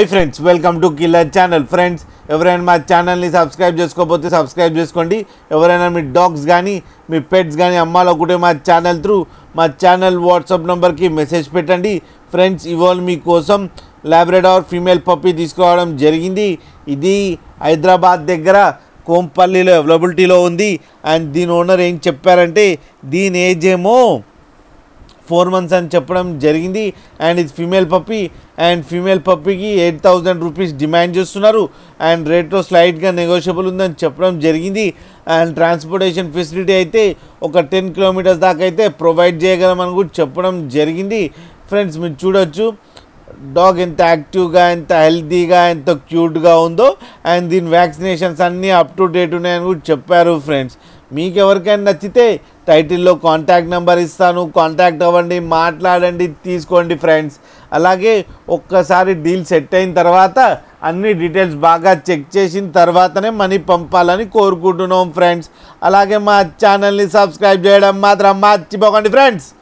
high friends welcome to killer channel friends ఎవరైనా మా ఛానల్ని సబ్స్క్రైబ్ చేసుకోకపోతే సబ్స్క్రైబ్ చేసుకోండి ఎవరైనా మీ డాగ్స్ కానీ మీ పెట్స్ కానీ అమ్మాలనుకుంటే మా ఛానల్ త్రూ మా ఛానల్ వాట్సాప్ నెంబర్కి మెసేజ్ పెట్టండి ఫ్రెండ్స్ ఇవాళ మీకోసం లాబ్రెడార్ ఫీమేల్ పప్పీ తీసుకురావడం జరిగింది ఇది హైదరాబాద్ దగ్గర కోంపల్లిలో అవైలబిలిటీలో ఉంది అండ్ దీని ఓనర్ ఏం చెప్పారంటే దీని ఏజ్ ఏమో ఫోర్ మంత్స్ అని చెప్పడం జరిగింది అండ్ ఇది ఫీమేల్ పప్పీ అండ్ ఫీమేల్ పప్పీకి ఎయిట్ థౌజండ్ రూపీస్ డిమాండ్ చేస్తున్నారు అండ్ రేట్లో స్లైట్గా నెగోషియబుల్ ఉందని చెప్పడం జరిగింది అండ్ ట్రాన్స్పోర్టేషన్ ఫెసిలిటీ అయితే ఒక టెన్ కిలోమీటర్స్ దాకా అయితే ప్రొవైడ్ చేయగలమని కూడా చెప్పడం జరిగింది ఫ్రెండ్స్ మీరు చూడొచ్చు డాగ్ ఎంత యాక్టివ్గా ఎంత హెల్తీగా ఎంత క్యూట్గా ఉందో అండ్ దీని వ్యాక్సినేషన్స్ అన్నీ అప్ టు డేట్ ఉన్నాయని కూడా చెప్పారు ఫ్రెండ్స్ మీకు ఎవరికైనా నచ్చితే టైటిల్లో కాంటాక్ట్ నెంబర్ ఇస్తాను కాంటాక్ట్ అవ్వండి మాట్లాడండి తీసుకోండి ఫ్రెండ్స్ అలాగే ఒక్కసారి డీల్ సెట్ అయిన తర్వాత అన్ని డీటెయిల్స్ బాగా చెక్ చేసిన తర్వాతనే మనీ పంపాలని కోరుకుంటున్నాం ఫ్రెండ్స్ అలాగే మా ఛానల్ని సబ్స్క్రైబ్ చేయడం మాత్రం మర్చిపోకండి ఫ్రెండ్స్